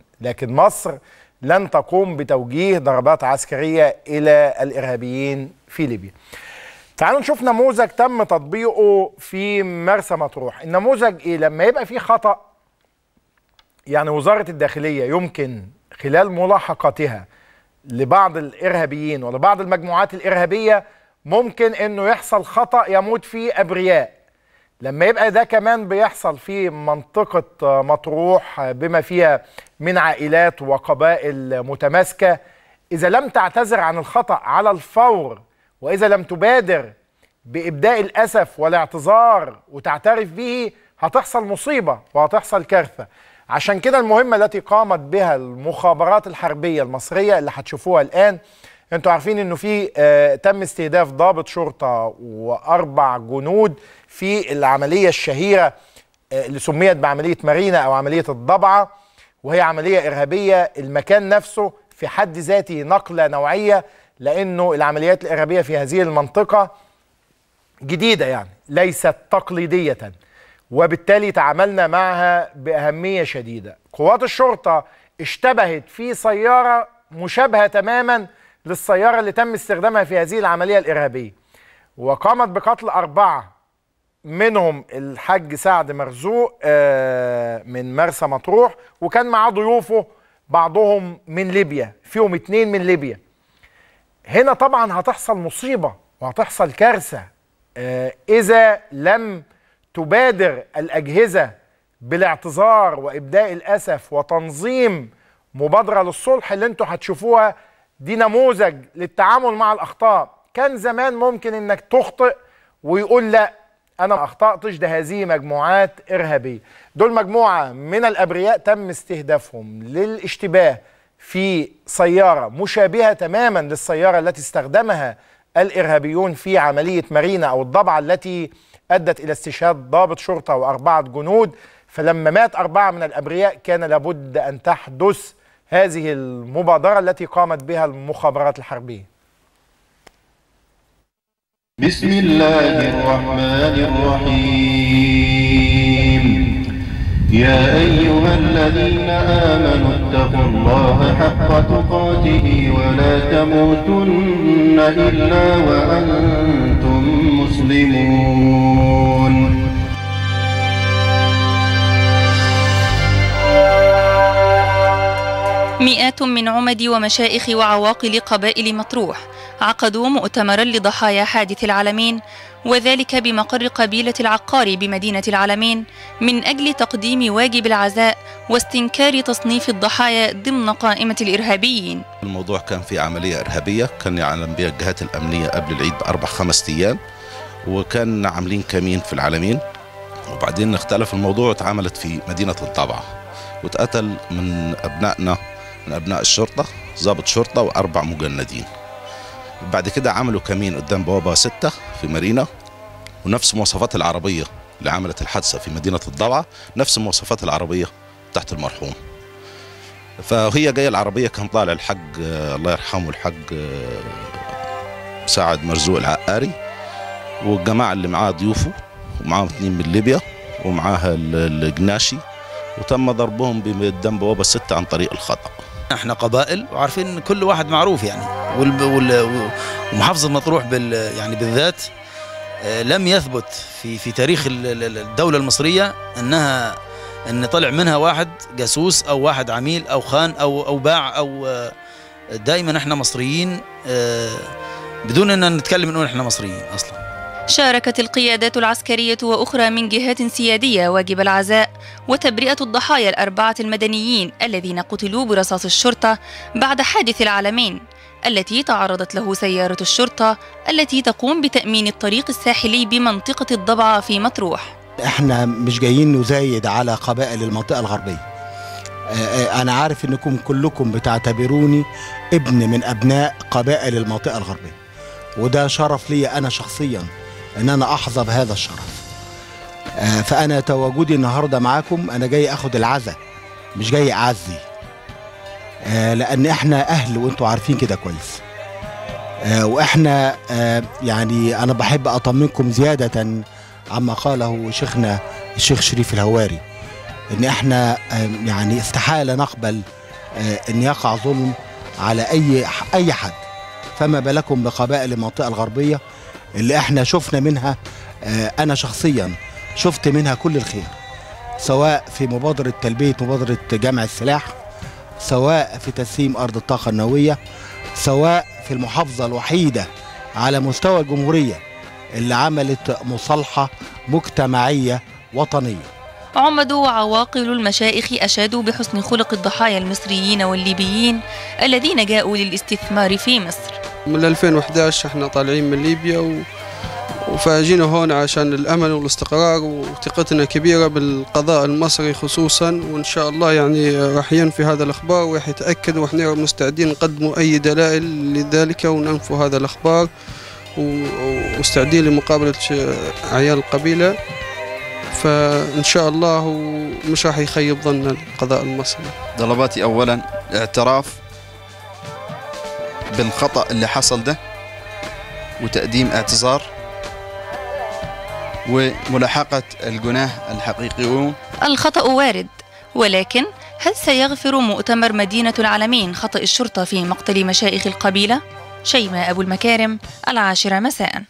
لكن مصر لن تقوم بتوجيه ضربات عسكريه الى الارهابيين في ليبيا. تعالوا نشوف نموذج تم تطبيقه في مرسى مطروح، النموذج ايه؟ لما يبقى في خطأ يعني وزاره الداخليه يمكن خلال ملاحقتها لبعض الارهابيين ولبعض المجموعات الارهابيه ممكن انه يحصل خطا يموت فيه ابرياء لما يبقى ده كمان بيحصل في منطقه مطروح بما فيها من عائلات وقبائل متماسكه اذا لم تعتذر عن الخطا على الفور واذا لم تبادر بابداء الاسف والاعتذار وتعترف به هتحصل مصيبه وهتحصل كارثه عشان كده المهمة التي قامت بها المخابرات الحربية المصرية اللي هتشوفوها الآن انتوا عارفين انه في آه تم استهداف ضابط شرطة واربع جنود في العملية الشهيرة آه اللي سميت بعملية مارينا او عملية الضبعة وهي عملية ارهابية المكان نفسه في حد ذاته نقلة نوعية لانه العمليات الارهابية في هذه المنطقة جديدة يعني ليست تقليدية وبالتالي تعاملنا معها بأهمية شديدة قوات الشرطة اشتبهت في سيارة مشابهة تماما للسيارة اللي تم استخدامها في هذه العملية الإرهابية وقامت بقتل أربعة منهم الحاج سعد مرزوق من مرسى مطروح وكان معاه ضيوفه بعضهم من ليبيا فيهم اتنين من ليبيا هنا طبعا هتحصل مصيبة وهتحصل كارثة إذا لم تبادر الاجهزه بالاعتذار وابداء الاسف وتنظيم مبادره للصلح اللي انتوا هتشوفوها دي نموذج للتعامل مع الاخطاء كان زمان ممكن انك تخطئ ويقول لا انا ما اخطاتش ده هذه مجموعات ارهابيه دول مجموعه من الابرياء تم استهدافهم للاشتباه في سياره مشابهه تماما للسياره التي استخدمها الارهابيون في عمليه مارينا او الضبعه التي أدت إلى استشهاد ضابط شرطة وأربعة جنود فلما مات أربعة من الأبرياء كان لابد أن تحدث هذه المبادرة التي قامت بها المخابرات الحربية بسم الله الرحمن الرحيم يا أيها الذين آمنوا اتقوا الله حق تقاته ولا تموتن إلا وأنتم مسلمون مئات من عمد ومشائخ وعواقل قبائل مطروح عقدوا مؤتمرا لضحايا حادث العالمين وذلك بمقر قبيلة العقار بمدينة العالمين من أجل تقديم واجب العزاء واستنكار تصنيف الضحايا ضمن قائمة الإرهابيين الموضوع كان في عملية إرهابية كان يعلم بها الجهات الأمنية قبل العيد بأربع خمس أيام وكان عاملين كمين في العالمين وبعدين اختلف الموضوع واتعملت في مدينة الضبعة واتقتل من أبنائنا من أبناء الشرطة ضابط شرطة وأربع مجندين بعد كده عملوا كمين قدام بوابة ستة في مارينا ونفس مواصفات العربية اللي عملت الحادثة في مدينة الضبعة نفس مواصفات العربية تحت المرحوم فهي جاية العربية كان طالع الحاج الله يرحمه الحاج سعد مرزوق العقاري والجماعة اللي معاه ضيوفه ومعاهم اثنين من ليبيا ومعاها الجناشي وتم ضربهم قدام بوابة ستة عن طريق الخطأ احنا قبائل وعارفين كل واحد معروف يعني وال وال ومحافظه مطروح بال يعني بالذات لم يثبت في في تاريخ الدوله المصريه انها ان طلع منها واحد جاسوس او واحد عميل او خان او او باع او دائما احنا مصريين بدون ان نتكلم نقول احنا مصريين اصلا شاركت القيادات العسكرية وأخرى من جهات سيادية واجب العزاء وتبرئة الضحايا الأربعة المدنيين الذين قتلوا برصاص الشرطة بعد حادث العالمين التي تعرضت له سيارة الشرطة التي تقوم بتأمين الطريق الساحلي بمنطقة الضبعة في مطروح احنا مش جايين نزايد على قبائل المنطقة الغربية أنا عارف إنكم كلكم بتعتبروني ابن من أبناء قبائل المنطقة الغربية وده شرف لي أنا شخصياً ان انا احظى بهذا الشرف آه فانا تواجدي النهارده معاكم انا جاي اخد العزاء مش جاي اعزي آه لان احنا اهل وانتوا عارفين كده كويس آه واحنا آه يعني انا بحب اطمنكم زياده عما قاله شيخنا الشيخ شريف الهواري ان احنا آه، يعني استحاله نقبل آه، ان يقع ظلم على اي اي حد فما بالكم بقبائل المنطقه الغربيه اللي احنا شفنا منها آه، انا شخصيا شفت منها كل الخير سواء في مبادره تلبيه مبادره جمع السلاح سواء في تسليم ارض الطاقه النوويه سواء في المحافظه الوحيده على مستوى الجمهوريه اللي عملت مصالحه مجتمعيه وطنيه عمد وعواقل المشايخ أشادوا بحسن خلق الضحايا المصريين والليبيين الذين جاءوا للاستثمار في مصر من 2011 احنا طالعين من ليبيا و... وفاجينا هون عشان الامل والاستقرار وثقتنا كبيره بالقضاء المصري خصوصا وان شاء الله يعني راح ينفي هذا الاخبار وراح يتاكد واحنا مستعدين نقدموا اي دلائل لذلك وننفوا هذا الاخبار و- ومستعدين لمقابله ش- عيال القبيله فان شاء الله مش راح يخيب ظن القضاء المصري طلباتي اولا اعتراف بالخطا اللي حصل ده وتقديم اعتذار وملاحقه الجناه الحقيقيون الخطأ وارد ولكن هل سيغفر مؤتمر مدينة العالمين خطأ الشرطة في مقتل مشايخ القبيلة؟ شيماء أبو المكارم العاشرة مساءً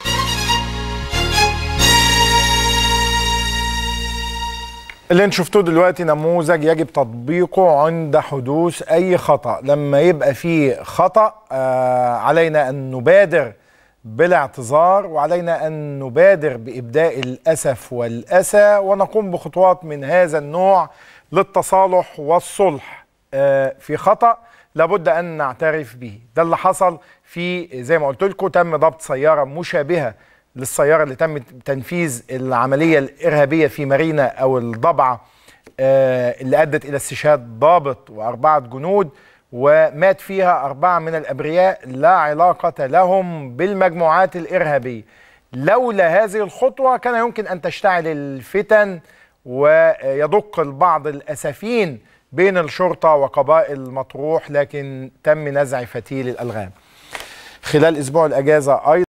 اللي انتم شفتوه دلوقتي نموذج يجب تطبيقه عند حدوث اي خطا لما يبقى فيه خطا آه علينا ان نبادر بالاعتذار وعلينا ان نبادر بابداء الاسف والاسى ونقوم بخطوات من هذا النوع للتصالح والصلح آه في خطا لابد ان نعترف به ده اللي حصل في زي ما قلت لكم تم ضبط سياره مشابهه للسياره اللي تم تنفيذ العمليه الارهابيه في مارينا او الضبعه آه، اللي ادت الى استشهاد ضابط واربعه جنود ومات فيها اربعه من الابرياء لا علاقه لهم بالمجموعات الارهابيه. لولا هذه الخطوه كان يمكن ان تشتعل الفتن ويدق البعض الاسفين بين الشرطه وقبائل مطروح لكن تم نزع فتيل الالغام. خلال اسبوع الاجازه ايضا